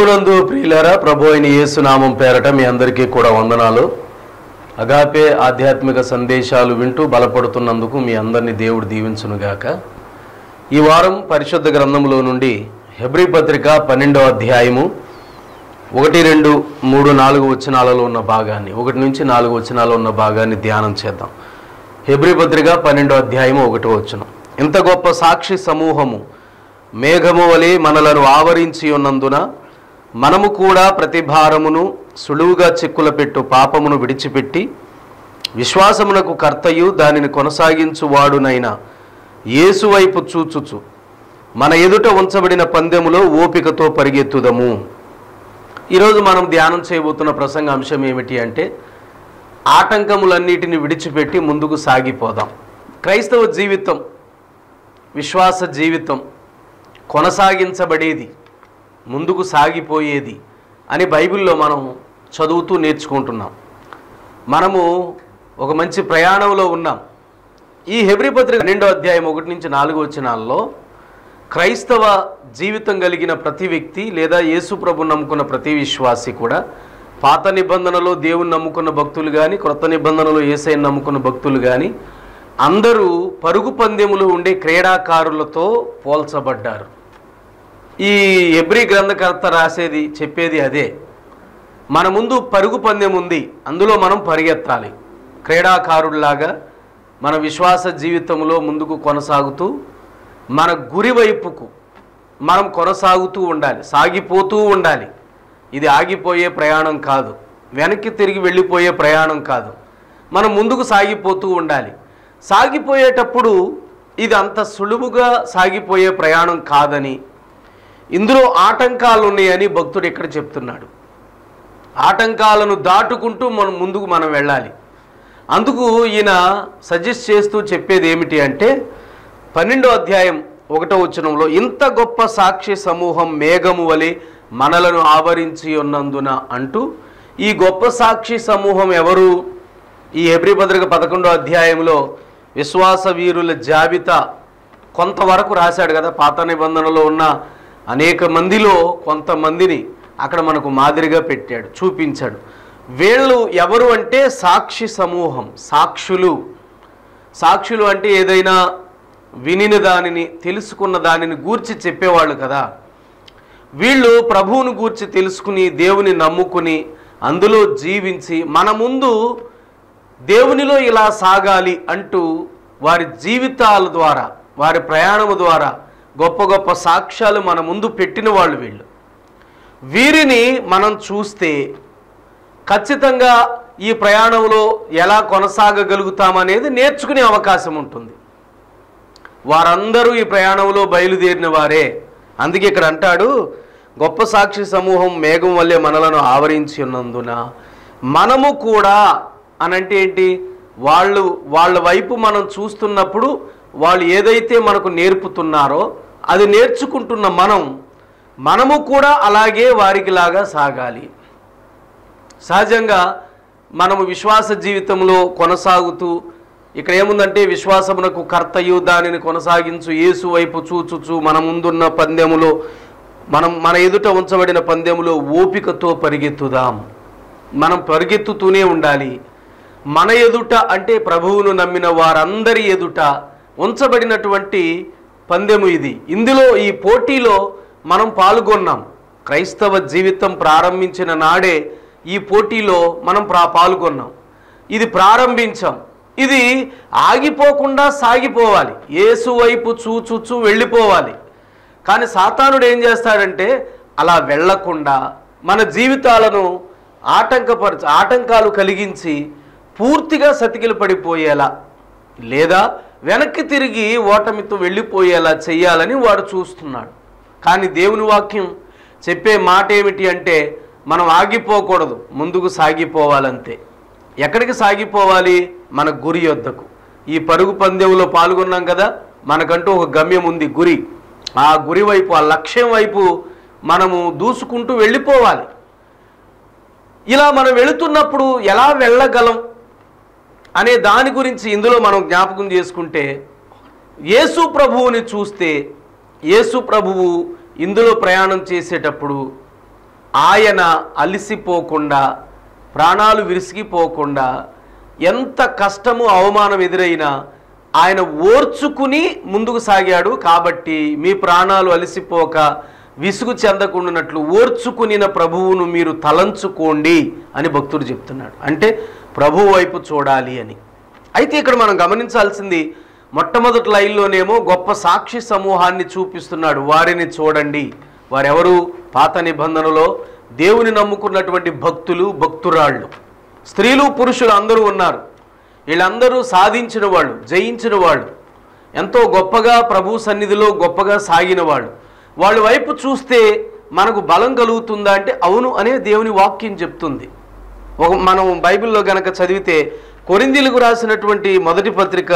ప్రభునందు ప్రియులారా ప్రభు అయిన యేసునామం పేరట మీ అందరికీ కూడా వందనాలు అగాపే ఆధ్యాత్మిక సందేశాలు వింటూ బలపడుతున్నందుకు మీ అందరినీ దేవుడు దీవించునుగాక ఈ వారం పరిశుద్ధ గ్రంథంలో నుండి హెబ్రీ పత్రిక పన్నెండవ అధ్యాయము ఒకటి రెండు మూడు నాలుగు వచనాలలో ఉన్న భాగాన్ని ఒకటి నుంచి నాలుగు వచనాలు ఉన్న భాగాన్ని ధ్యానం చేద్దాం హెబ్రీ పత్రిక పన్నెండో అధ్యాయము ఒకటో వచనం ఇంత గొప్ప సాక్షి సమూహము మేఘము వలె మనలను ఆవరించి ఉన్నందున మనము కూడా ప్రతి భారమును సులువుగా చిక్కుల పెట్టు పాపమును విడిచిపెట్టి విశ్వాసమునకు కర్తయు దానిని కొనసాగించువాడునైన యేసు వైపు చూచుచు మన ఎదుట ఉంచబడిన పందెములో ఓపికతో పరిగెత్తుదము ఈరోజు మనం ధ్యానం చేయబోతున్న ప్రసంగ అంశం ఏమిటి అంటే ఆటంకములన్నిటిని విడిచిపెట్టి ముందుకు సాగిపోదాం క్రైస్తవ జీవితం విశ్వాస జీవితం కొనసాగించబడేది ముందుకు సాగిపోయేది అని బైబిల్లో మనం చదువుతూ నేర్చుకుంటున్నాం మనము ఒక మంచి ప్రయాణంలో ఉన్నాం ఈ హెబ్రి పత్రిక రెండో అధ్యాయం ఒకటి నుంచి నాలుగు వచనాల్లో క్రైస్తవ జీవితం కలిగిన ప్రతి వ్యక్తి లేదా యేసు ప్రభు నమ్ముకున్న ప్రతి విశ్వాసి కూడా పాత నిబంధనలో దేవుని నమ్ముకున్న భక్తులు కానీ క్రొత్త నిబంధనలో ఏసైని నమ్ముకున్న భక్తులు కానీ అందరూ పరుగు పందెములు ఉండే క్రీడాకారులతో పోల్చబడ్డారు ఈ ఎబ్రి గ్రంథకర్త రాసేది చెప్పేది అదే మన ముందు పరుగు పందెం ఉంది అందులో మనం పరిగెత్తాలి క్రీడాకారుల్లాగా మన విశ్వాస జీవితంలో ముందుకు కొనసాగుతూ మన గురి వైపుకు మనం కొనసాగుతూ ఉండాలి సాగిపోతూ ఉండాలి ఇది ఆగిపోయే ప్రయాణం కాదు వెనక్కి తిరిగి వెళ్ళిపోయే ప్రయాణం కాదు మనం ముందుకు సాగిపోతూ ఉండాలి సాగిపోయేటప్పుడు ఇది అంత సులువుగా సాగిపోయే ప్రయాణం కాదని ఇందులో ఆటంకాలు ఉన్నాయని భక్తుడు ఇక్కడ చెప్తున్నాడు ఆటంకాలను దాటుకుంటూ మనం ముందుకు మనం వెళ్ళాలి అందుకు ఈయన సజెస్ట్ చేస్తూ చెప్పేది ఏమిటి అంటే పన్నెండో అధ్యాయం ఒకటో వచనంలో ఇంత గొప్ప సాక్షి సమూహం మేఘము వలె మనలను ఆవరించి ఉన్నందున అంటూ ఈ గొప్ప సాక్షి సమూహం ఎవరు ఈ హెబ్రి పత్రిక పదకొండో అధ్యాయంలో విశ్వాస వీరుల జాబితా కొంతవరకు రాశాడు కదా పాత నిబంధనలో ఉన్న అనేక మందిలో కొంతమందిని అక్కడ మనకు మాదిరిగా పెట్టాడు చూపించాడు వీళ్ళు ఎవరు అంటే సాక్షి సమూహం సాక్షులు సాక్షులు అంటే ఏదైనా వినిన దానిని తెలుసుకున్న దానిని గూర్చి చెప్పేవాళ్ళు కదా వీళ్ళు ప్రభువును గూర్చి తెలుసుకుని దేవుని నమ్ముకుని అందులో జీవించి మన ముందు దేవునిలో ఇలా సాగాలి అంటూ వారి జీవితాల ద్వారా వారి ప్రయాణము ద్వారా గొప్ప గొప్ప సాక్ష్యాలు మన ముందు పెట్టిన వాళ్ళు వీళ్ళు వీరిని మనం చూస్తే ఖచ్చితంగా ఈ ప్రయాణంలో ఎలా కొనసాగగలుగుతామనేది నేర్చుకునే అవకాశం ఉంటుంది వారందరూ ఈ ప్రయాణంలో బయలుదేరిన వారే అందుకే ఇక్కడ అంటాడు గొప్ప సాక్షి సమూహం మేఘం వల్లే మనలను ఆవరించి ఉన్నందున మనము కూడా అనంటే ఏంటి వాళ్ళు వాళ్ళ వైపు మనం చూస్తున్నప్పుడు వాళ్ళు ఏదైతే మనకు నేర్పుతున్నారో అది నేర్చుకుంటున్న మనం మనము కూడా అలాగే వారికి లాగా సాగాలి సహజంగా మనము విశ్వాస జీవితంలో కొనసాగుతూ ఇక్కడ ఏముందంటే విశ్వాసమునకు కర్తయు దానిని కొనసాగించు యేసు వైపు చూచుచు మన ముందున్న పందెములో మనం మన ఎదుట ఉంచబడిన పందెములో ఓపికతో పరిగెత్తుదాం మనం పరిగెత్తుతూనే ఉండాలి మన ఎదుట అంటే ప్రభువును నమ్మిన వారందరి ఎదుట ఉంచబడినటువంటి పందెము ఇది ఇందులో ఈ పోటీలో మనం పాల్గొన్నాం క్రైస్తవ జీవితం ప్రారంభించిన నాడే ఈ పోటీలో మనం ప్రా పాల్గొన్నాం ఇది ప్రారంభించాం ఇది ఆగిపోకుండా సాగిపోవాలి యేసు వైపు చూచుచు వెళ్ళిపోవాలి కానీ సాతానుడు ఏం చేస్తాడంటే అలా వెళ్ళకుండా మన జీవితాలను ఆటంకపరచ ఆటంకాలు కలిగించి పూర్తిగా సతికిలు పడిపోయేలా లేదా వెనక్కి తిరిగి ఓటమితో వెళ్ళిపోయేలా చెయ్యాలని వాడు చూస్తున్నాడు కానీ దేవుని వాక్యం చెప్పే మాట ఏమిటి అంటే మనం ఆగిపోకూడదు ముందుకు సాగిపోవాలంతే ఎక్కడికి సాగిపోవాలి మన గురి యొద్దకు ఈ పరుగు పందెంలో పాల్గొన్నాం కదా మనకంటూ ఒక గమ్యం ఉంది గురి ఆ గురి వైపు ఆ లక్ష్యం వైపు మనము దూసుకుంటూ వెళ్ళిపోవాలి ఇలా మనం వెళుతున్నప్పుడు ఎలా వెళ్ళగలం అనే దాని గురించి ఇందులో మనం జ్ఞాపకం చేసుకుంటే యేసు ప్రభువుని చూస్తే యేసు ప్రభువు ఇందులో ప్రయాణం చేసేటప్పుడు ఆయన అలిసిపోకుండా ప్రాణాలు విరిసిగిపోకుండా ఎంత కష్టము అవమానం ఎదురైనా ఆయన ఓర్చుకుని ముందుకు సాగాడు కాబట్టి మీ ప్రాణాలు అలసిపోక విసుగు చెందకుండానట్లు ఓర్చుకునిన ప్రభువును మీరు తలంచుకోండి అని భక్తుడు చెప్తున్నాడు అంటే ప్రభువు వైపు చూడాలి అని అయితే ఇక్కడ మనం గమనించాల్సింది మొట్టమొదటి లైన్లోనేమో గొప్ప సాక్షి సమూహాన్ని చూపిస్తున్నాడు వారిని చూడండి వారెవరు పాత నిబంధనలో దేవుని నమ్ముకున్నటువంటి భక్తులు భక్తురాళ్ళు స్త్రీలు పురుషులు అందరూ ఉన్నారు వీళ్ళందరూ సాధించిన వాళ్ళు జయించిన వాళ్ళు ఎంతో గొప్పగా ప్రభు సన్నిధిలో గొప్పగా సాగిన వాళ్ళు వాళ్ళ వైపు చూస్తే మనకు బలం కలుగుతుందా అంటే అవును అనే దేవుని వాక్యం చెప్తుంది ఒక మనం బైబిల్లో గనక చదివితే కొరిందీలకు రాసినటువంటి మొదటి పత్రిక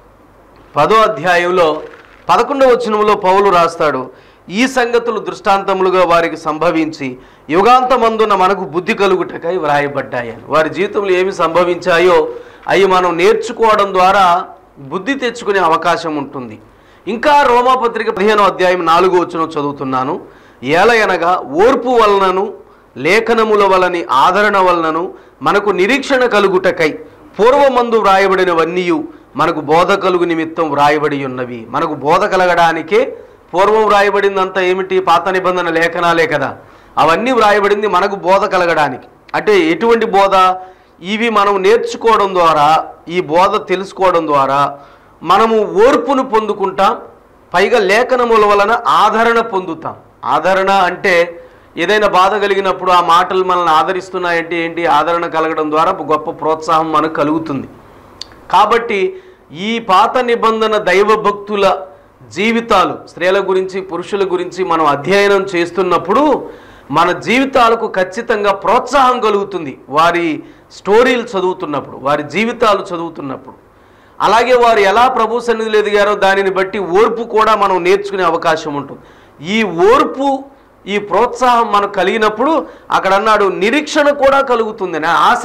పదో అధ్యాయంలో పదకొండవ వచనంలో పౌలు రాస్తాడు ఈ సంగతులు దృష్టాంతములుగా వారికి సంభవించి యుగాంతమందున మనకు బుద్ధి కలుగుటకై వ్రాయబడ్డాయని వారి జీవితంలో ఏమి సంభవించాయో అవి మనం నేర్చుకోవడం ద్వారా బుద్ధి తెచ్చుకునే అవకాశం ఉంటుంది ఇంకా రోమాపత్రిక పదిహేనో అధ్యాయం నాలుగో వచనం చదువుతున్నాను ఏలయనగా ఓర్పు వలనను లేఖనముల వలని ఆదరణ వలనను మనకు నిరీక్షణ కలుగుటకై పూర్వమందు వ్రాయబడినవన్నీ మనకు బోధ కలుగు నిమిత్తం వ్రాయబడి ఉన్నవి మనకు బోధ కలగడానికే పూర్వం వ్రాయబడిందంతా ఏమిటి పాత నిబంధన లేఖనాలే కదా అవన్నీ వ్రాయబడింది మనకు బోధ కలగడానికి అంటే ఎటువంటి బోధ ఇవి మనం నేర్చుకోవడం ద్వారా ఈ బోధ తెలుసుకోవడం ద్వారా మనము ఓర్పును పొందుకుంటాం పైగా లేఖనముల వలన ఆదరణ పొందుతాం ఆదరణ అంటే ఏదైనా బాధ కలిగినప్పుడు ఆ మాటలు మనల్ని ఆదరిస్తున్నాయంటే ఏంటి ఆదరణ కలగడం ద్వారా గొప్ప ప్రోత్సాహం మనకు కలుగుతుంది కాబట్టి ఈ పాత నిబంధన దైవభక్తుల జీవితాలు స్త్రీల గురించి పురుషుల గురించి మనం అధ్యయనం చేస్తున్నప్పుడు మన జీవితాలకు ఖచ్చితంగా ప్రోత్సాహం కలుగుతుంది వారి స్టోరీలు చదువుతున్నప్పుడు వారి జీవితాలు చదువుతున్నప్పుడు అలాగే వారు ఎలా ప్రభు సన్నిధిలో ఎదిగారో దానిని బట్టి ఓర్పు కూడా మనం నేర్చుకునే అవకాశం ఉంటుంది ఈ ఓర్పు ఈ ప్రోత్సాహం మనకు కలిగినప్పుడు అక్కడ అన్నాడు నిరీక్షణ కూడా కలుగుతుంది నా ఆశ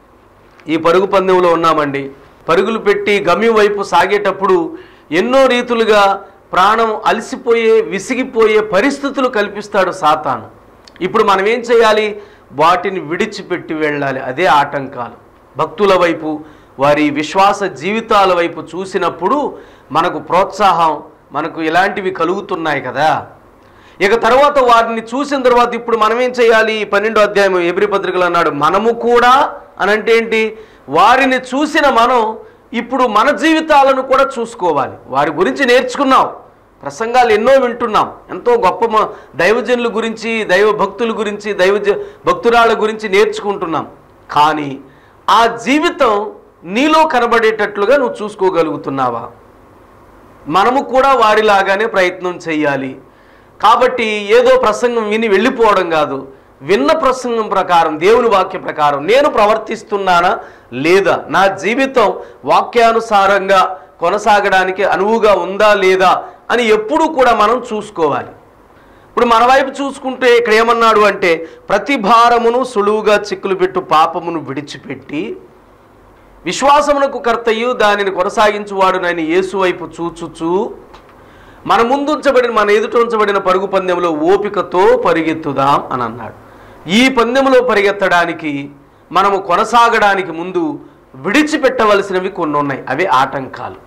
ఈ పరుగు పందెంలో ఉన్నామండి పరుగులు పెట్టి గమ్యం వైపు సాగేటప్పుడు ఎన్నో రీతులుగా ప్రాణం అలసిపోయే విసిగిపోయే పరిస్థితులు కల్పిస్తాడు సాతాను ఇప్పుడు మనం ఏం చేయాలి వాటిని విడిచిపెట్టి వెళ్ళాలి అదే ఆటంకాలు భక్తుల వైపు వారి విశ్వాస జీవితాల వైపు చూసినప్పుడు మనకు ప్రోత్సాహం మనకు ఇలాంటివి కలుగుతున్నాయి కదా ఇక తర్వాత వారిని చూసిన తర్వాత ఇప్పుడు మనం ఏం చేయాలి ఈ పన్నెండో అధ్యాయం ఎబ్రి పత్రికలు అన్నాడు మనము కూడా అని అంటే ఏంటి వారిని చూసిన మనం ఇప్పుడు మన జీవితాలను కూడా చూసుకోవాలి వారి గురించి నేర్చుకున్నాం ప్రసంగాలు ఎన్నో వింటున్నాం ఎంతో గొప్ప మ- దైవజనుల గురించి దైవ భక్తుల గురించి దైవజ భక్తురాళ్ళ గురించి నేర్చుకుంటున్నాం కానీ ఆ జీవితం నీలో కనబడేటట్లుగా నువ్వు చూసుకోగలుగుతున్నావా మనము కూడా వారిలాగానే ప్రయత్నం చేయాలి కాబట్టి ఏదో ప్రసంగం విని వెళ్ళిపోవడం కాదు విన్న ప్రసంగం ప్రకారం దేవుని వాక్య ప్రకారం నేను ప్రవర్తిస్తున్నానా లేదా నా జీవితం వాక్యానుసారంగా కొనసాగడానికి అనువుగా ఉందా లేదా అని ఎప్పుడూ కూడా మనం చూసుకోవాలి ఇప్పుడు మన వైపు చూసుకుంటే ఇక్కడ ఏమన్నాడు అంటే ప్రతి భారమును సులువుగా చిక్కులు పెట్టు పాపమును విడిచిపెట్టి విశ్వాసమునకు కర్తయు దానిని కొనసాగించువాడు నేను యేసు వైపు చూచుచూ మన ముందు ఉంచబడిన మన ఎదుట ఉంచబడిన పరుగు పందెంలో ఓపికతో పరిగెత్తుదాం అని అన్నాడు ఈ పందెంలో పరిగెత్తడానికి మనము కొనసాగడానికి ముందు విడిచిపెట్టవలసినవి కొన్ని ఉన్నాయి అవే ఆటంకాలు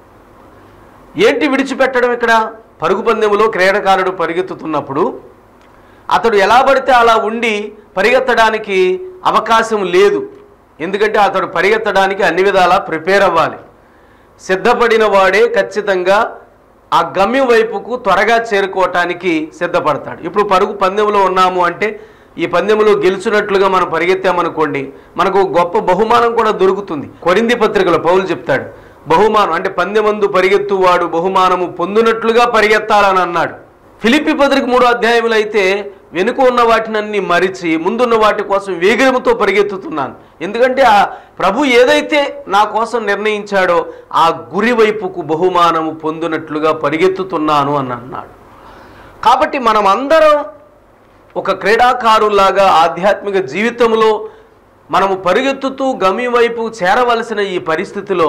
ఏంటి విడిచిపెట్టడం ఇక్కడ పరుగు పందెంలో క్రీడాకారుడు పరిగెత్తుతున్నప్పుడు అతడు ఎలా పడితే అలా ఉండి పరిగెత్తడానికి అవకాశం లేదు ఎందుకంటే అతడు పరిగెత్తడానికి అన్ని విధాలా ప్రిపేర్ అవ్వాలి సిద్ధపడిన వాడే ఖచ్చితంగా ఆ గమ్యం వైపుకు త్వరగా చేరుకోవటానికి సిద్ధపడతాడు ఇప్పుడు పరుగు పందెంలో ఉన్నాము అంటే ఈ పందెంలో గెలిచినట్లుగా మనం పరిగెత్తామనుకోండి మనకు గొప్ప బహుమానం కూడా దొరుకుతుంది కొరింది పత్రికలో పౌలు చెప్తాడు బహుమానం అంటే పందెమందు పరిగెత్తువాడు బహుమానము పొందునట్లుగా పరిగెత్తాలని అన్నాడు ఫిలిప్పి పత్రిక మూడో అధ్యాయములు అయితే వెనుక ఉన్న వాటినన్ని మరిచి ముందున్న వాటి కోసం వేగముతో పరిగెత్తుతున్నాను ఎందుకంటే ఆ ప్రభు ఏదైతే నా కోసం నిర్ణయించాడో ఆ గురి వైపుకు బహుమానము పొందినట్లుగా పరిగెత్తుతున్నాను అని అన్నాడు కాబట్టి మనం అందరం ఒక క్రీడాకారులాగా ఆధ్యాత్మిక జీవితంలో మనము పరిగెత్తుతూ గమ్యం వైపు చేరవలసిన ఈ పరిస్థితిలో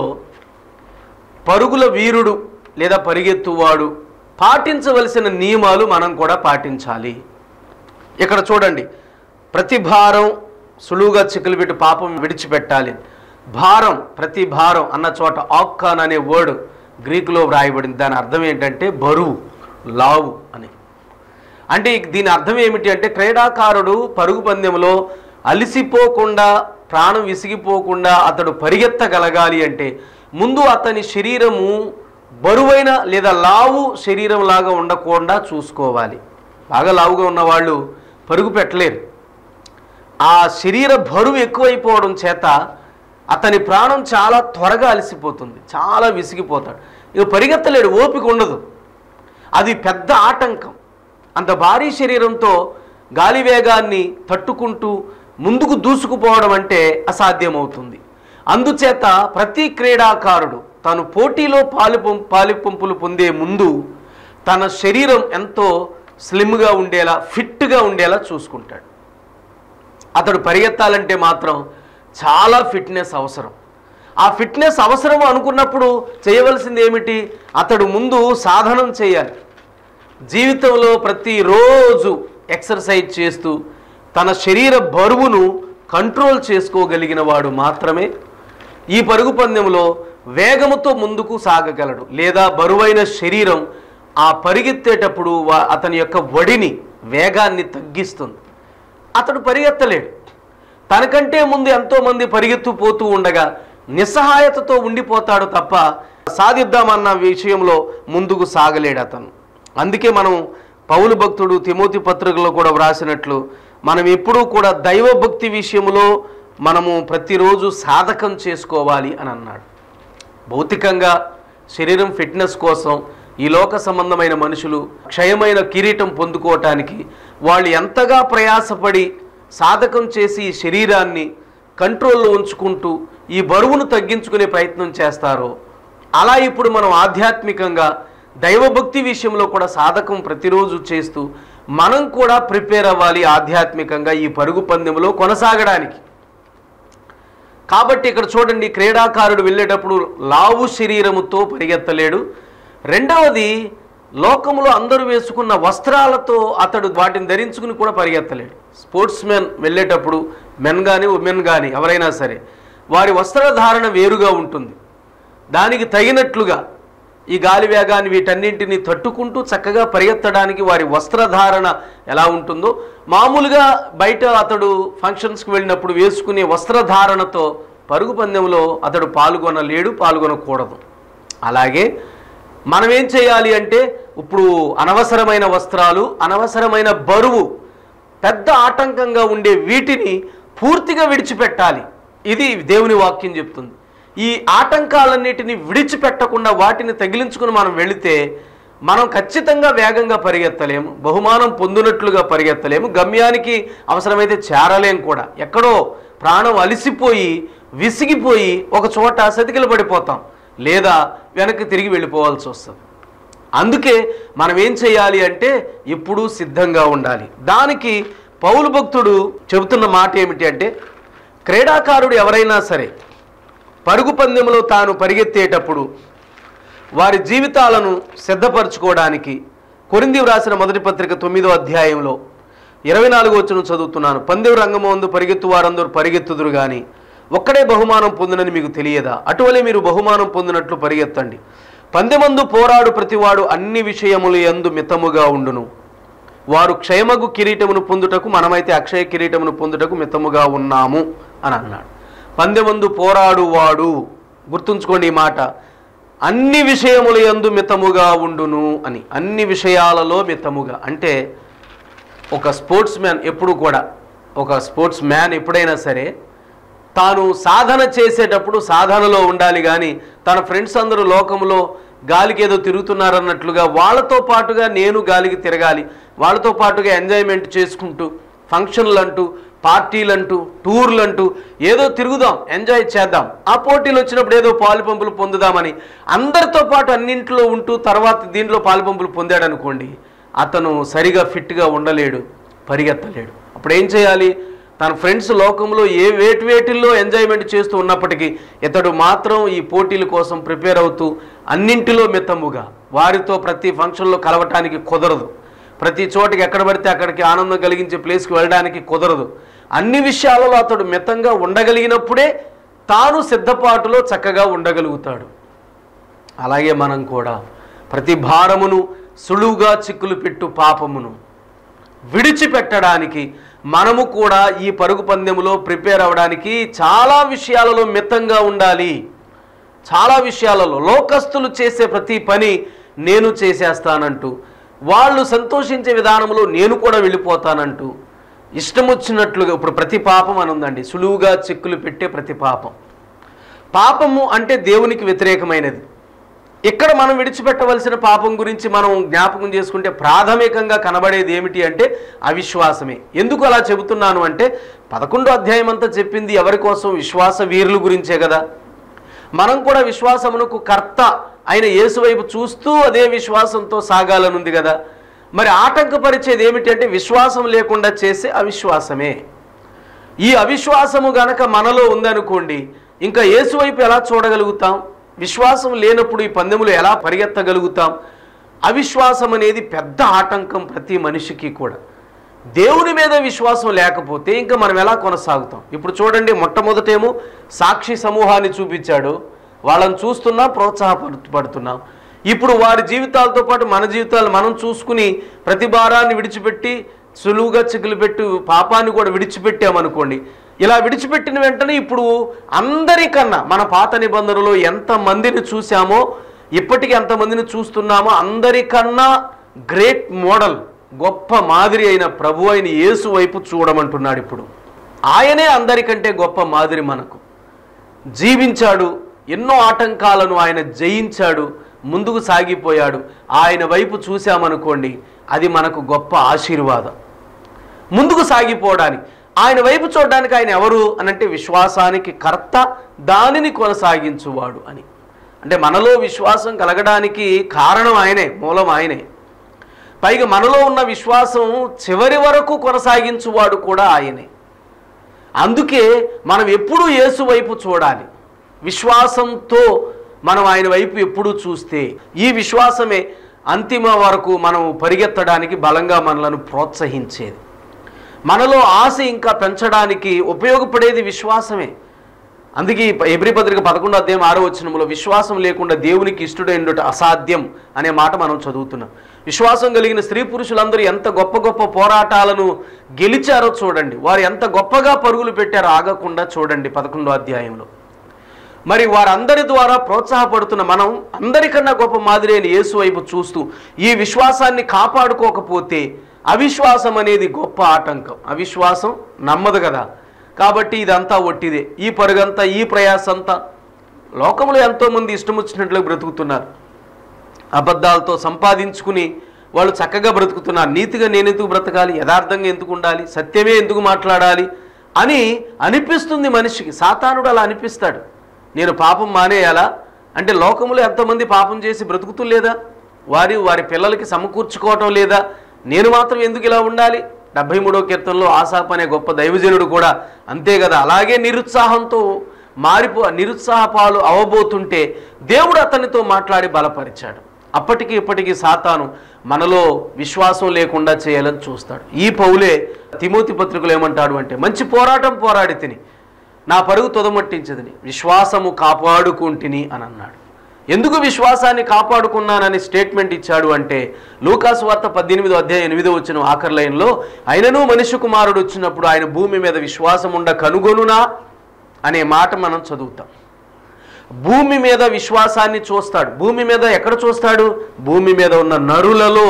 పరుగుల వీరుడు లేదా పరిగెత్తువాడు పాటించవలసిన నియమాలు మనం కూడా పాటించాలి ఇక్కడ చూడండి ప్రతి భారం సులువుగా చిక్కులు పెట్టి పాపం విడిచిపెట్టాలి భారం ప్రతి భారం అన్న చోట ఆక్కాన్ అనే వర్డ్ గ్రీకులో వ్రాయబడింది దాని అర్థం ఏంటంటే బరువు లావు అని అంటే దీని అర్థం ఏమిటి అంటే క్రీడాకారుడు పరుగు పందెంలో అలిసిపోకుండా ప్రాణం విసిగిపోకుండా అతడు పరిగెత్తగలగాలి అంటే ముందు అతని శరీరము బరువైన లేదా లావు శరీరం లాగా ఉండకుండా చూసుకోవాలి బాగా లావుగా ఉన్న వాళ్ళు పరుగు పెట్టలేరు ఆ శరీర బరువు ఎక్కువైపోవడం చేత అతని ప్రాణం చాలా త్వరగా అలసిపోతుంది చాలా విసిగిపోతాడు ఇక పరిగెత్తలేడు ఓపిక ఉండదు అది పెద్ద ఆటంకం అంత భారీ శరీరంతో గాలి వేగాన్ని తట్టుకుంటూ ముందుకు దూసుకుపోవడం అంటే అసాధ్యమవుతుంది అందుచేత ప్రతి క్రీడాకారుడు తను పోటీలో పాలు పాలిపంపులు పొందే ముందు తన శరీరం ఎంతో స్లిమ్గా ఉండేలా ఫిట్గా ఉండేలా చూసుకుంటాడు అతడు పరిగెత్తాలంటే మాత్రం చాలా ఫిట్నెస్ అవసరం ఆ ఫిట్నెస్ అవసరం అనుకున్నప్పుడు చేయవలసింది ఏమిటి అతడు ముందు సాధనం చేయాలి జీవితంలో ప్రతిరోజు ఎక్సర్సైజ్ చేస్తూ తన శరీర బరువును కంట్రోల్ చేసుకోగలిగిన వాడు మాత్రమే ఈ పరుగు పందెంలో వేగముతో ముందుకు సాగగలడు లేదా బరువైన శరీరం ఆ పరిగెత్తేటప్పుడు వా- అతని యొక్క వడిని వేగాన్ని తగ్గిస్తుంది అతడు పరిగెత్తలేడు తనకంటే ముందు ఎంతోమంది పరిగెత్తు పోతూ ఉండగా నిస్సహాయతతో ఉండిపోతాడు తప్ప సాధిద్దామన్న విషయంలో ముందుకు సాగలేడు అతను అందుకే మనం పౌలు భక్తుడు తిమోతి పత్రికలో కూడా వ్రాసినట్లు మనం ఎప్పుడూ కూడా దైవభక్తి విషయంలో మనము ప్రతిరోజు సాధకం చేసుకోవాలి అని అన్నాడు భౌతికంగా శరీరం ఫిట్నెస్ కోసం ఈ లోక సంబంధమైన మనుషులు క్షయమైన కిరీటం పొందుకోవటానికి వాళ్ళు ఎంతగా ప్రయాసపడి సాధకం చేసి ఈ శరీరాన్ని కంట్రోల్లో ఉంచుకుంటూ ఈ బరువును తగ్గించుకునే ప్రయత్నం చేస్తారో అలా ఇప్పుడు మనం ఆధ్యాత్మికంగా దైవభక్తి విషయంలో కూడా సాధకం ప్రతిరోజు చేస్తూ మనం కూడా ప్రిపేర్ అవ్వాలి ఆధ్యాత్మికంగా ఈ పరుగు పందెంలో కొనసాగడానికి కాబట్టి ఇక్కడ చూడండి క్రీడాకారుడు వెళ్ళేటప్పుడు లావు శరీరముతో పరిగెత్తలేడు రెండవది లోకంలో అందరూ వేసుకున్న వస్త్రాలతో అతడు వాటిని ధరించుకుని కూడా పరిగెత్తలేడు స్పోర్ట్స్ మెన్ వెళ్ళేటప్పుడు మెన్ కానీ ఉమెన్ కానీ ఎవరైనా సరే వారి వస్త్రధారణ వేరుగా ఉంటుంది దానికి తగినట్లుగా ఈ గాలి వేగాన్ని వీటన్నింటినీ తట్టుకుంటూ చక్కగా పరిగెత్తడానికి వారి వస్త్రధారణ ఎలా ఉంటుందో మామూలుగా బయట అతడు ఫంక్షన్స్కి వెళ్ళినప్పుడు వేసుకునే వస్త్రధారణతో పరుగు పందెంలో అతడు పాల్గొనలేడు పాల్గొనకూడదు అలాగే మనం ఏం చేయాలి అంటే ఇప్పుడు అనవసరమైన వస్త్రాలు అనవసరమైన బరువు పెద్ద ఆటంకంగా ఉండే వీటిని పూర్తిగా విడిచిపెట్టాలి ఇది దేవుని వాక్యం చెప్తుంది ఈ ఆటంకాలన్నిటిని విడిచిపెట్టకుండా వాటిని తగిలించుకుని మనం వెళితే మనం ఖచ్చితంగా వేగంగా పరిగెత్తలేము బహుమానం పొందినట్లుగా పరిగెత్తలేము గమ్యానికి అవసరమైతే చేరలేం కూడా ఎక్కడో ప్రాణం అలిసిపోయి విసిగిపోయి ఒక చోట సతికిల పడిపోతాం లేదా వెనక్కి తిరిగి వెళ్ళిపోవాల్సి వస్తుంది అందుకే మనం ఏం చేయాలి అంటే ఎప్పుడూ సిద్ధంగా ఉండాలి దానికి పౌలు భక్తుడు చెబుతున్న మాట ఏమిటి అంటే క్రీడాకారుడు ఎవరైనా సరే పరుగు పందెంలో తాను పరిగెత్తేటప్పుడు వారి జీవితాలను సిద్ధపరచుకోవడానికి కొరింది వ్రాసిన మొదటి పత్రిక తొమ్మిదో అధ్యాయంలో ఇరవై నాలుగు వచ్చిన చదువుతున్నాను పందెం రంగమందు పరిగెత్తు వారందరూ పరిగెత్తుదురు గాని ఒక్కడే బహుమానం పొందునని మీకు తెలియదా అటువలే మీరు బహుమానం పొందినట్లు పరిగెత్తండి పందెమందు పోరాడు ప్రతివాడు అన్ని విషయములు యందు మితముగా ఉండును వారు క్షయమగు కిరీటమును పొందుటకు మనమైతే అక్షయ కిరీటమును పొందుటకు మితముగా ఉన్నాము అని అన్నాడు పందెమందు పోరాడువాడు గుర్తుంచుకోండి ఈ మాట అన్ని విషయముల యందు మితముగా ఉండును అని అన్ని విషయాలలో మితముగా అంటే ఒక స్పోర్ట్స్ మ్యాన్ ఎప్పుడు కూడా ఒక స్పోర్ట్స్ మ్యాన్ ఎప్పుడైనా సరే తాను సాధన చేసేటప్పుడు సాధనలో ఉండాలి కానీ తన ఫ్రెండ్స్ అందరూ లోకంలో గాలికి ఏదో తిరుగుతున్నారన్నట్లుగా వాళ్ళతో పాటుగా నేను గాలికి తిరగాలి వాళ్ళతో పాటుగా ఎంజాయ్మెంట్ చేసుకుంటూ ఫంక్షన్లు అంటూ పార్టీలు అంటూ టూర్లు అంటూ ఏదో తిరుగుదాం ఎంజాయ్ చేద్దాం ఆ పోటీలు వచ్చినప్పుడు ఏదో పాలు పంపులు పొందుదామని అందరితో పాటు అన్నింటిలో ఉంటూ తర్వాత దీంట్లో పాలు పంపులు పొందాడు అనుకోండి అతను సరిగా ఫిట్గా ఉండలేడు పరిగెత్తలేడు అప్పుడు ఏం చేయాలి తన ఫ్రెండ్స్ లోకంలో ఏ వేటి వేటిల్లో ఎంజాయ్మెంట్ చేస్తూ ఉన్నప్పటికీ ఇతడు మాత్రం ఈ పోటీల కోసం ప్రిపేర్ అవుతూ అన్నింటిలో మితముగా వారితో ప్రతి ఫంక్షన్లో కలవటానికి కుదరదు ప్రతి చోటికి ఎక్కడ పడితే అక్కడికి ఆనందం కలిగించే ప్లేస్కి వెళ్ళడానికి కుదరదు అన్ని విషయాలలో అతడు మితంగా ఉండగలిగినప్పుడే తాను సిద్ధపాటులో చక్కగా ఉండగలుగుతాడు అలాగే మనం కూడా ప్రతి భారమును సులువుగా చిక్కులు పెట్టు పాపమును విడిచిపెట్టడానికి మనము కూడా ఈ పరుగు పందెములో ప్రిపేర్ అవ్వడానికి చాలా విషయాలలో మితంగా ఉండాలి చాలా విషయాలలో లోకస్తులు చేసే ప్రతి పని నేను చేసేస్తానంటూ వాళ్ళు సంతోషించే విధానంలో నేను కూడా వెళ్ళిపోతానంటూ ఇష్టం వచ్చినట్లుగా ఇప్పుడు ప్రతి పాపం అని ఉందండి సులువుగా చిక్కులు పెట్టే ప్రతి పాపం పాపము అంటే దేవునికి వ్యతిరేకమైనది ఇక్కడ మనం విడిచిపెట్టవలసిన పాపం గురించి మనం జ్ఞాపకం చేసుకుంటే ప్రాథమికంగా కనబడేది ఏమిటి అంటే అవిశ్వాసమే ఎందుకు అలా చెబుతున్నాను అంటే పదకొండో అధ్యాయం అంతా చెప్పింది ఎవరి కోసం విశ్వాస వీరుల గురించే కదా మనం కూడా విశ్వాసమునకు కర్త అయిన యేసు వైపు చూస్తూ అదే విశ్వాసంతో సాగాలనుంది కదా మరి ఆటంకపరిచేది ఏమిటి అంటే విశ్వాసం లేకుండా చేసే అవిశ్వాసమే ఈ అవిశ్వాసము గనక మనలో ఉందనుకోండి ఇంకా యేసు వైపు ఎలా చూడగలుగుతాం విశ్వాసం లేనప్పుడు ఈ పందెములు ఎలా పరిగెత్తగలుగుతాం అవిశ్వాసం అనేది పెద్ద ఆటంకం ప్రతి మనిషికి కూడా దేవుని మీద విశ్వాసం లేకపోతే ఇంకా మనం ఎలా కొనసాగుతాం ఇప్పుడు చూడండి మొట్టమొదటేమో సాక్షి సమూహాన్ని చూపించాడు వాళ్ళని చూస్తున్నాం ప్రోత్సాహపడుతున్నాం ఇప్పుడు వారి జీవితాలతో పాటు మన జీవితాలు మనం చూసుకుని ప్రతి భారాన్ని విడిచిపెట్టి సులువుగా చిక్కులు పెట్టు పాపాన్ని కూడా విడిచిపెట్టామనుకోండి ఇలా విడిచిపెట్టిన వెంటనే ఇప్పుడు అందరికన్నా మన పాత నిబంధనలో ఎంతమందిని చూసామో ఇప్పటికీ ఎంతమందిని చూస్తున్నామో అందరికన్నా గ్రేట్ మోడల్ గొప్ప మాదిరి అయిన ప్రభు అయిన యేసు వైపు చూడమంటున్నాడు ఇప్పుడు ఆయనే అందరికంటే గొప్ప మాదిరి మనకు జీవించాడు ఎన్నో ఆటంకాలను ఆయన జయించాడు ముందుకు సాగిపోయాడు ఆయన వైపు చూశామనుకోండి అది మనకు గొప్ప ఆశీర్వాదం ముందుకు సాగిపోవడానికి ఆయన వైపు చూడడానికి ఆయన ఎవరు అనంటే విశ్వాసానికి కర్త దానిని కొనసాగించువాడు అని అంటే మనలో విశ్వాసం కలగడానికి కారణం ఆయనే మూలం ఆయనే పైగా మనలో ఉన్న విశ్వాసం చివరి వరకు కొనసాగించువాడు కూడా ఆయనే అందుకే మనం ఎప్పుడూ యేసు వైపు చూడాలి విశ్వాసంతో మనం ఆయన వైపు ఎప్పుడూ చూస్తే ఈ విశ్వాసమే అంతిమ వరకు మనం పరిగెత్తడానికి బలంగా మనలను ప్రోత్సహించేది మనలో ఆశ ఇంకా పెంచడానికి ఉపయోగపడేది విశ్వాసమే అందుకే ఎబ్రి పత్రిక పదకొండో అధ్యాయం ఆరో వచనంలో విశ్వాసం లేకుండా దేవునికి ఇష్టడైనట అసాధ్యం అనే మాట మనం చదువుతున్నాం విశ్వాసం కలిగిన స్త్రీ పురుషులందరూ ఎంత గొప్ప గొప్ప పోరాటాలను గెలిచారో చూడండి వారు ఎంత గొప్పగా పరుగులు పెట్టారో ఆగకుండా చూడండి పదకొండో అధ్యాయంలో మరి వారందరి ద్వారా ప్రోత్సాహపడుతున్న మనం అందరికన్నా గొప్ప మాదిరి అయిన యేసు వైపు చూస్తూ ఈ విశ్వాసాన్ని కాపాడుకోకపోతే అవిశ్వాసం అనేది గొప్ప ఆటంకం అవిశ్వాసం నమ్మదు కదా కాబట్టి ఇదంతా ఒట్టిదే ఈ పరుగంతా ఈ ప్రయాసంతా లోకంలో ఎంతోమంది ఇష్టం వచ్చినట్లు బ్రతుకుతున్నారు అబద్ధాలతో సంపాదించుకుని వాళ్ళు చక్కగా బ్రతుకుతున్నారు నీతిగా నేను ఎందుకు బ్రతకాలి యథార్థంగా ఎందుకు ఉండాలి సత్యమే ఎందుకు మాట్లాడాలి అని అనిపిస్తుంది మనిషికి సాతానుడు అలా అనిపిస్తాడు నేను పాపం మానేయాలా అంటే లోకంలో ఎంతమంది పాపం చేసి బ్రతుకుతూ లేదా వారి వారి పిల్లలకి సమకూర్చుకోవటం లేదా నేను మాత్రం ఎందుకు ఇలా ఉండాలి డెబ్భై మూడో కీర్తనలో ఆసాప్ అనే గొప్ప దైవజనుడు కూడా అంతే కదా అలాగే నిరుత్సాహంతో మారిపో నిరుత్సాహపాలు అవబోతుంటే దేవుడు అతనితో మాట్లాడి బలపరిచాడు అప్పటికి ఇప్పటికీ సాతాను మనలో విశ్వాసం లేకుండా చేయాలని చూస్తాడు ఈ పౌలే తిమోతి పత్రికలు ఏమంటాడు అంటే మంచి పోరాటం పోరాడి తిని నా పరుగు తొదమట్టించదని విశ్వాసము కాపాడుకుంటుని అని అన్నాడు ఎందుకు విశ్వాసాన్ని కాపాడుకున్నానని స్టేట్మెంట్ ఇచ్చాడు అంటే లూకాసు వార్త పద్దెనిమిదో అధ్యాయం ఎనిమిదో వచ్చిన ఆఖరి లైన్లో ఆయనను మనిషి కుమారుడు వచ్చినప్పుడు ఆయన భూమి మీద విశ్వాసం ఉండ కనుగొనునా అనే మాట మనం చదువుతాం భూమి మీద విశ్వాసాన్ని చూస్తాడు భూమి మీద ఎక్కడ చూస్తాడు భూమి మీద ఉన్న నరులలో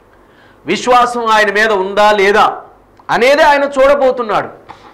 విశ్వాసం ఆయన మీద ఉందా లేదా అనేది ఆయన చూడబోతున్నాడు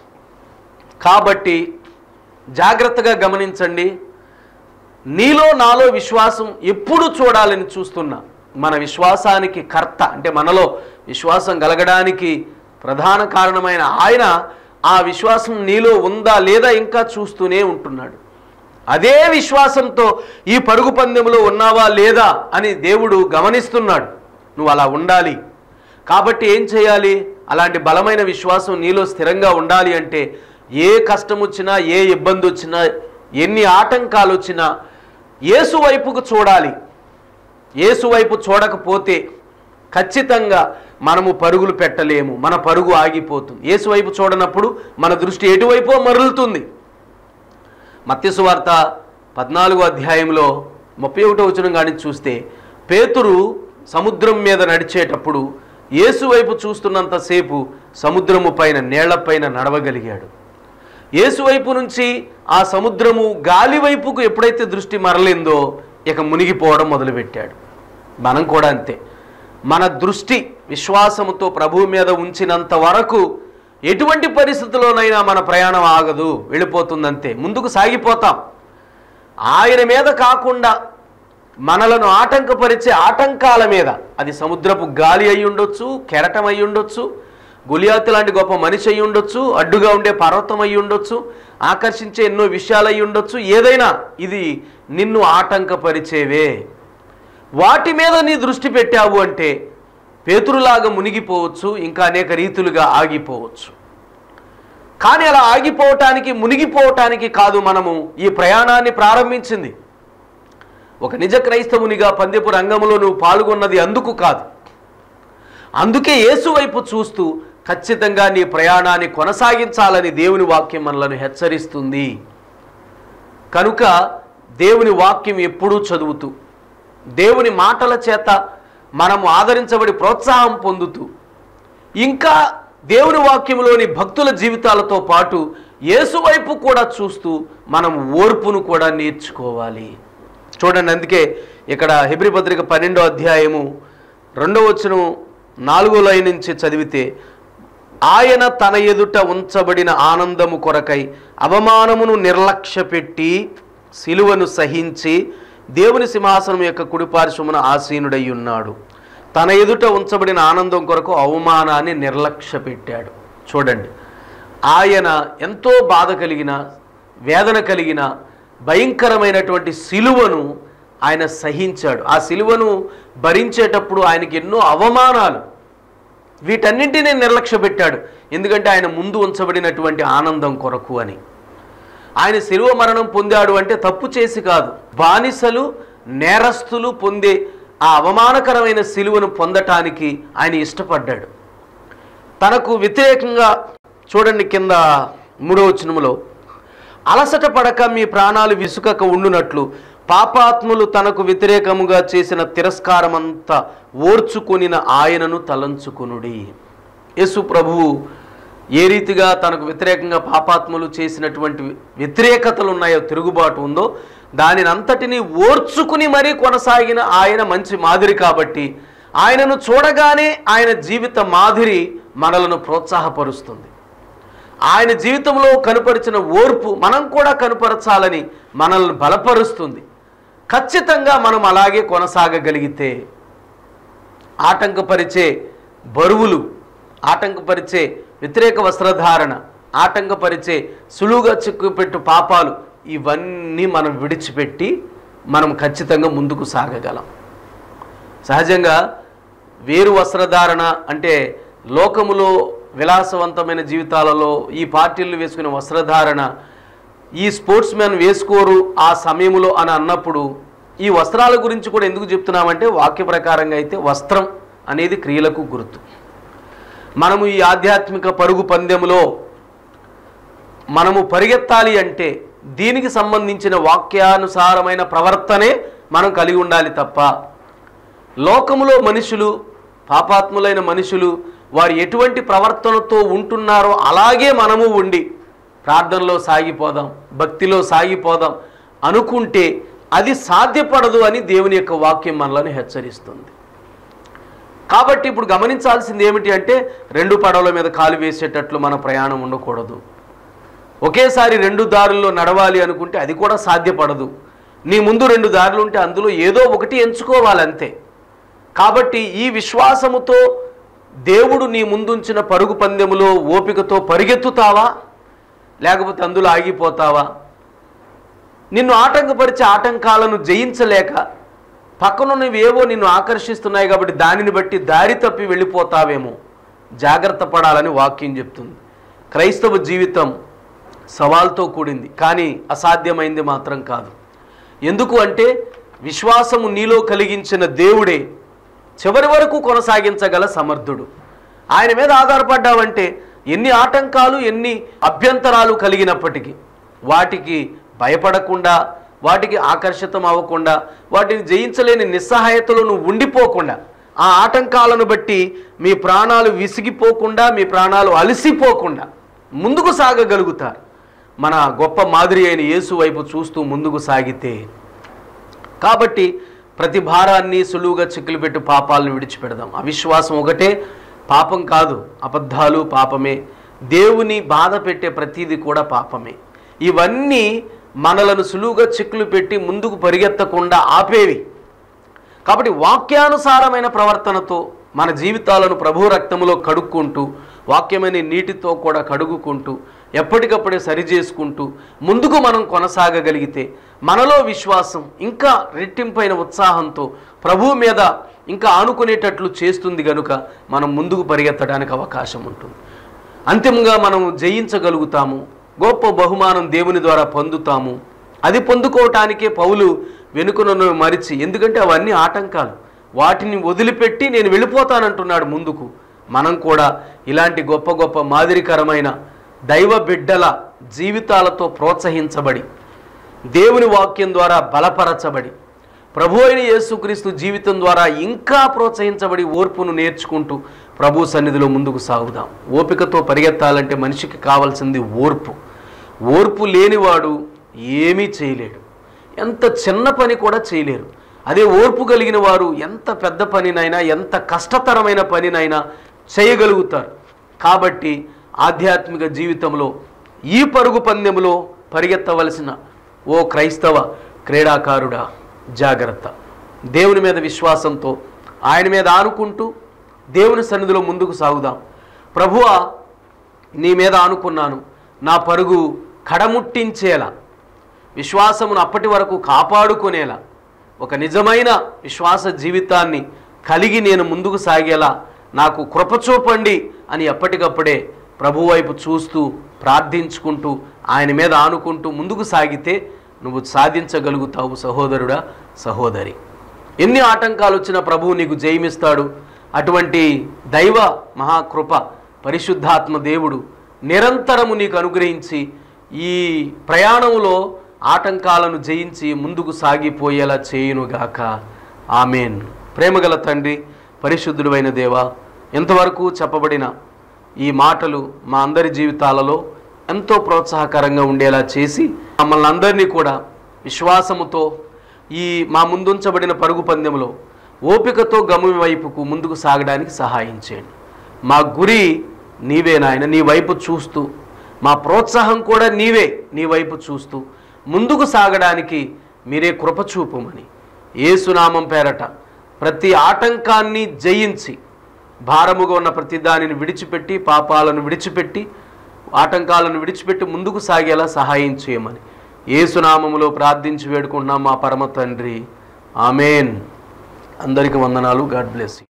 కాబట్టి జాగ్రత్తగా గమనించండి నీలో నాలో విశ్వాసం ఎప్పుడు చూడాలని చూస్తున్నా మన విశ్వాసానికి కర్త అంటే మనలో విశ్వాసం కలగడానికి ప్రధాన కారణమైన ఆయన ఆ విశ్వాసం నీలో ఉందా లేదా ఇంకా చూస్తూనే ఉంటున్నాడు అదే విశ్వాసంతో ఈ పరుగు పందెంలో ఉన్నావా లేదా అని దేవుడు గమనిస్తున్నాడు నువ్వు అలా ఉండాలి కాబట్టి ఏం చేయాలి అలాంటి బలమైన విశ్వాసం నీలో స్థిరంగా ఉండాలి అంటే ఏ కష్టం వచ్చినా ఏ ఇబ్బంది వచ్చినా ఎన్ని ఆటంకాలు వచ్చినా యేసు వైపుకు చూడాలి యేసు వైపు చూడకపోతే ఖచ్చితంగా మనము పరుగులు పెట్టలేము మన పరుగు ఆగిపోతుంది యేసు వైపు చూడనప్పుడు మన దృష్టి ఎటువైపో మరలుతుంది మత్స్సు వార్త పద్నాలుగో అధ్యాయంలో ముప్పై ఒకటో వచనం కానీ చూస్తే పేతురు సముద్రం మీద నడిచేటప్పుడు యేసు వైపు చూస్తున్నంతసేపు సముద్రము పైన నీళ్లపైన నడవగలిగాడు యేసు వైపు నుంచి ఆ సముద్రము గాలి వైపుకు ఎప్పుడైతే దృష్టి మరలిందో ఇక మునిగిపోవడం మొదలుపెట్టాడు మనం కూడా అంతే మన దృష్టి విశ్వాసముతో ప్రభువు మీద ఉంచినంత వరకు ఎటువంటి పరిస్థితుల్లోనైనా మన ప్రయాణం ఆగదు వెళ్ళిపోతుందంతే ముందుకు సాగిపోతాం ఆయన మీద కాకుండా మనలను ఆటంకపరిచే ఆటంకాల మీద అది సముద్రపు గాలి అయి ఉండొచ్చు కెరటం అయి ఉండొచ్చు గులియాతు లాంటి గొప్ప మనిషి అయి ఉండొచ్చు అడ్డుగా ఉండే పర్వతం అయి ఉండొచ్చు ఆకర్షించే ఎన్నో విషయాలు అయి ఉండొచ్చు ఏదైనా ఇది నిన్ను ఆటంకపరిచేవే వాటి మీద నీ దృష్టి పెట్టావు అంటే పేతురులాగా మునిగిపోవచ్చు ఇంకా అనేక రీతులుగా ఆగిపోవచ్చు కానీ అలా ఆగిపోవటానికి మునిగిపోవటానికి కాదు మనము ఈ ప్రయాణాన్ని ప్రారంభించింది ఒక నిజ క్రైస్తవునిగా పందెపు రంగంలో నువ్వు పాల్గొన్నది అందుకు కాదు అందుకే యేసు వైపు చూస్తూ ఖచ్చితంగా నీ ప్రయాణాన్ని కొనసాగించాలని దేవుని వాక్యం మనలను హెచ్చరిస్తుంది కనుక దేవుని వాక్యం ఎప్పుడూ చదువుతూ దేవుని మాటల చేత మనము ఆదరించబడి ప్రోత్సాహం పొందుతూ ఇంకా దేవుని వాక్యంలోని భక్తుల జీవితాలతో పాటు యేసు వైపు కూడా చూస్తూ మనం ఓర్పును కూడా నేర్చుకోవాలి చూడండి అందుకే ఇక్కడ హెబ్రి పత్రిక పన్నెండో అధ్యాయము రెండో వచనం నాలుగో లైన్ నుంచి చదివితే ఆయన తన ఎదుట ఉంచబడిన ఆనందము కొరకై అవమానమును నిర్లక్ష్యపెట్టి సిలువను సహించి దేవుని సింహాసనం యొక్క కుడిపార్శ్వమున ఆసీనుడై ఉన్నాడు తన ఎదుట ఉంచబడిన ఆనందం కొరకు అవమానాన్ని నిర్లక్ష్య పెట్టాడు చూడండి ఆయన ఎంతో బాధ కలిగిన వేదన కలిగిన భయంకరమైనటువంటి సిలువను ఆయన సహించాడు ఆ సిలువను భరించేటప్పుడు ఆయనకి ఎన్నో అవమానాలు వీటన్నింటినీ నిర్లక్ష్య పెట్టాడు ఎందుకంటే ఆయన ముందు ఉంచబడినటువంటి ఆనందం కొరకు అని ఆయన శిలువ మరణం పొందాడు అంటే తప్పు చేసి కాదు బానిసలు నేరస్తులు పొందే ఆ అవమానకరమైన సిలువను పొందటానికి ఆయన ఇష్టపడ్డాడు తనకు వ్యతిరేకంగా చూడండి కింద మూడో వచనములో అలసట పడక మీ ప్రాణాలు విసుకక ఉండునట్లు పాపాత్ములు తనకు వ్యతిరేకముగా చేసిన తిరస్కారమంతా ఓర్చుకొనిన ఆయనను తలంచుకొనుడి యేసు ప్రభువు ఏ రీతిగా తనకు వ్యతిరేకంగా పాపాత్ములు చేసినటువంటి వ్యతిరేకతలు ఉన్నాయో తిరుగుబాటు ఉందో దానిని అంతటినీ ఓర్చుకుని మరీ కొనసాగిన ఆయన మంచి మాదిరి కాబట్టి ఆయనను చూడగానే ఆయన జీవిత మాదిరి మనలను ప్రోత్సాహపరుస్తుంది ఆయన జీవితంలో కనుపరిచిన ఓర్పు మనం కూడా కనుపరచాలని మనల్ని బలపరుస్తుంది ఖచ్చితంగా మనం అలాగే కొనసాగగలిగితే ఆటంకపరిచే బరువులు ఆటంకపరిచే వ్యతిరేక వస్త్రధారణ ఆటంకపరిచే సులువుగా చిక్కుపెట్టు పాపాలు ఇవన్నీ మనం విడిచిపెట్టి మనం ఖచ్చితంగా ముందుకు సాగగలం సహజంగా వేరు వస్త్రధారణ అంటే లోకములో విలాసవంతమైన జీవితాలలో ఈ పార్టీలు వేసుకునే వస్త్రధారణ ఈ స్పోర్ట్స్ మ్యాన్ వేసుకోరు ఆ సమయంలో అని అన్నప్పుడు ఈ వస్త్రాల గురించి కూడా ఎందుకు చెప్తున్నామంటే వాక్య ప్రకారంగా అయితే వస్త్రం అనేది క్రియలకు గుర్తు మనము ఈ ఆధ్యాత్మిక పరుగు పందెములో మనము పరిగెత్తాలి అంటే దీనికి సంబంధించిన వాక్యానుసారమైన ప్రవర్తనే మనం కలిగి ఉండాలి తప్ప లోకములో మనుషులు పాపాత్ములైన మనుషులు వారు ఎటువంటి ప్రవర్తనతో ఉంటున్నారో అలాగే మనము ఉండి ప్రార్థనలో సాగిపోదాం భక్తిలో సాగిపోదాం అనుకుంటే అది సాధ్యపడదు అని దేవుని యొక్క వాక్యం మనలను హెచ్చరిస్తుంది కాబట్టి ఇప్పుడు గమనించాల్సింది ఏమిటి అంటే రెండు పడవల మీద కాలు వేసేటట్లు మన ప్రయాణం ఉండకూడదు ఒకేసారి రెండు దారుల్లో నడవాలి అనుకుంటే అది కూడా సాధ్యపడదు నీ ముందు రెండు దారులు ఉంటే అందులో ఏదో ఒకటి ఎంచుకోవాలి అంతే కాబట్టి ఈ విశ్వాసముతో దేవుడు నీ ముందుంచిన పరుగు పందెములో ఓపికతో పరిగెత్తుతావా లేకపోతే అందులో ఆగిపోతావా నిన్ను ఆటంకపరిచే ఆటంకాలను జయించలేక పక్కనున్నవి ఏవో నిన్ను ఆకర్షిస్తున్నాయి కాబట్టి దానిని బట్టి దారి తప్పి వెళ్ళిపోతావేమో జాగ్రత్త పడాలని వాక్యం చెప్తుంది క్రైస్తవ జీవితం సవాల్తో కూడింది కానీ అసాధ్యమైంది మాత్రం కాదు ఎందుకు అంటే విశ్వాసము నీలో కలిగించిన దేవుడే చివరి వరకు కొనసాగించగల సమర్థుడు ఆయన మీద ఆధారపడ్డావంటే ఎన్ని ఆటంకాలు ఎన్ని అభ్యంతరాలు కలిగినప్పటికీ వాటికి భయపడకుండా వాటికి ఆకర్షితం అవ్వకుండా వాటిని జయించలేని నిస్సహాయతలో నువ్వు ఉండిపోకుండా ఆ ఆటంకాలను బట్టి మీ ప్రాణాలు విసిగిపోకుండా మీ ప్రాణాలు అలసిపోకుండా ముందుకు సాగగలుగుతారు మన గొప్ప మాదిరి అయిన యేసు వైపు చూస్తూ ముందుకు సాగితే కాబట్టి ప్రతి భారాన్ని సులువుగా చిక్కులు పెట్టి పాపాలను విడిచిపెడదాం అవిశ్వాసం ఒకటే పాపం కాదు అబద్ధాలు పాపమే దేవుని బాధ పెట్టే ప్రతిదీ కూడా పాపమే ఇవన్నీ మనలను సులువుగా చిక్కులు పెట్టి ముందుకు పరిగెత్తకుండా ఆపేవి కాబట్టి వాక్యానుసారమైన ప్రవర్తనతో మన జీవితాలను ప్రభు రక్తములో కడుక్కుంటూ వాక్యమైన నీటితో కూడా కడుగుకుంటూ ఎప్పటికప్పుడే సరిచేసుకుంటూ ముందుకు మనం కొనసాగగలిగితే మనలో విశ్వాసం ఇంకా రెట్టింపైన ఉత్సాహంతో ప్రభు మీద ఇంకా ఆనుకునేటట్లు చేస్తుంది గనుక మనం ముందుకు పరిగెత్తడానికి అవకాశం ఉంటుంది అంతిమంగా మనం జయించగలుగుతాము గొప్ప బహుమానం దేవుని ద్వారా పొందుతాము అది పొందుకోవటానికే పౌలు వెనుకను మరిచి ఎందుకంటే అవన్నీ ఆటంకాలు వాటిని వదిలిపెట్టి నేను వెళ్ళిపోతానంటున్నాడు ముందుకు మనం కూడా ఇలాంటి గొప్ప గొప్ప మాదిరికరమైన దైవ బిడ్డల జీవితాలతో ప్రోత్సహించబడి దేవుని వాక్యం ద్వారా బలపరచబడి ప్రభు అయిన యేసుక్రీస్తు జీవితం ద్వారా ఇంకా ప్రోత్సహించబడి ఓర్పును నేర్చుకుంటూ ప్రభు సన్నిధిలో ముందుకు సాగుదాం ఓపికతో పరిగెత్తాలంటే మనిషికి కావాల్సింది ఓర్పు ఓర్పు లేనివాడు ఏమీ చేయలేడు ఎంత చిన్న పని కూడా చేయలేరు అదే ఓర్పు కలిగిన వారు ఎంత పెద్ద పనినైనా ఎంత కష్టతరమైన పనినైనా చేయగలుగుతారు కాబట్టి ఆధ్యాత్మిక జీవితంలో ఈ పరుగు పందెంలో పరిగెత్తవలసిన ఓ క్రైస్తవ క్రీడాకారుడా జాగ్రత్త దేవుని మీద విశ్వాసంతో ఆయన మీద ఆనుకుంటూ దేవుని సన్నిధిలో ముందుకు సాగుదాం ప్రభువా నీ మీద ఆనుకున్నాను నా పరుగు కడముట్టించేలా విశ్వాసమును అప్పటి వరకు కాపాడుకునేలా ఒక నిజమైన విశ్వాస జీవితాన్ని కలిగి నేను ముందుకు సాగేలా నాకు కృప చూపండి అని ఎప్పటికప్పుడే ప్రభు వైపు చూస్తూ ప్రార్థించుకుంటూ ఆయన మీద ఆనుకుంటూ ముందుకు సాగితే నువ్వు సాధించగలుగుతావు సహోదరుడా సహోదరి ఎన్ని ఆటంకాలు వచ్చినా ప్రభువు నీకు జయమిస్తాడు అటువంటి దైవ మహాకృప పరిశుద్ధాత్మ దేవుడు నిరంతరము నీకు అనుగ్రహించి ఈ ప్రయాణంలో ఆటంకాలను జయించి ముందుకు సాగిపోయేలా చేయునుగాక ఆమెన్ ప్రేమగల తండ్రి పరిశుద్ధుడైన దేవా ఎంతవరకు చెప్పబడిన ఈ మాటలు మా అందరి జీవితాలలో ఎంతో ప్రోత్సాహకరంగా ఉండేలా చేసి మమ్మల్ని అందరినీ కూడా విశ్వాసముతో ఈ మా ముందుంచబడిన పరుగు పందెంలో ఓపికతో గమ్యం వైపుకు ముందుకు సాగడానికి సహాయం చేయండి మా గురి నీవే నాయన నీ వైపు చూస్తూ మా ప్రోత్సాహం కూడా నీవే నీ వైపు చూస్తూ ముందుకు సాగడానికి మీరే కృప చూపమని ఏసునామం పేరట ప్రతి ఆటంకాన్ని జయించి భారముగా ఉన్న ప్రతి దానిని విడిచిపెట్టి పాపాలను విడిచిపెట్టి ఆటంకాలను విడిచిపెట్టి ముందుకు సాగేలా సహాయం చేయమని ఏసునామములో ప్రార్థించి వేడుకుంటున్నాం మా పరమ తండ్రి ఆమెన్ అందరికీ వందనాలు గాడ్ బ్లెస్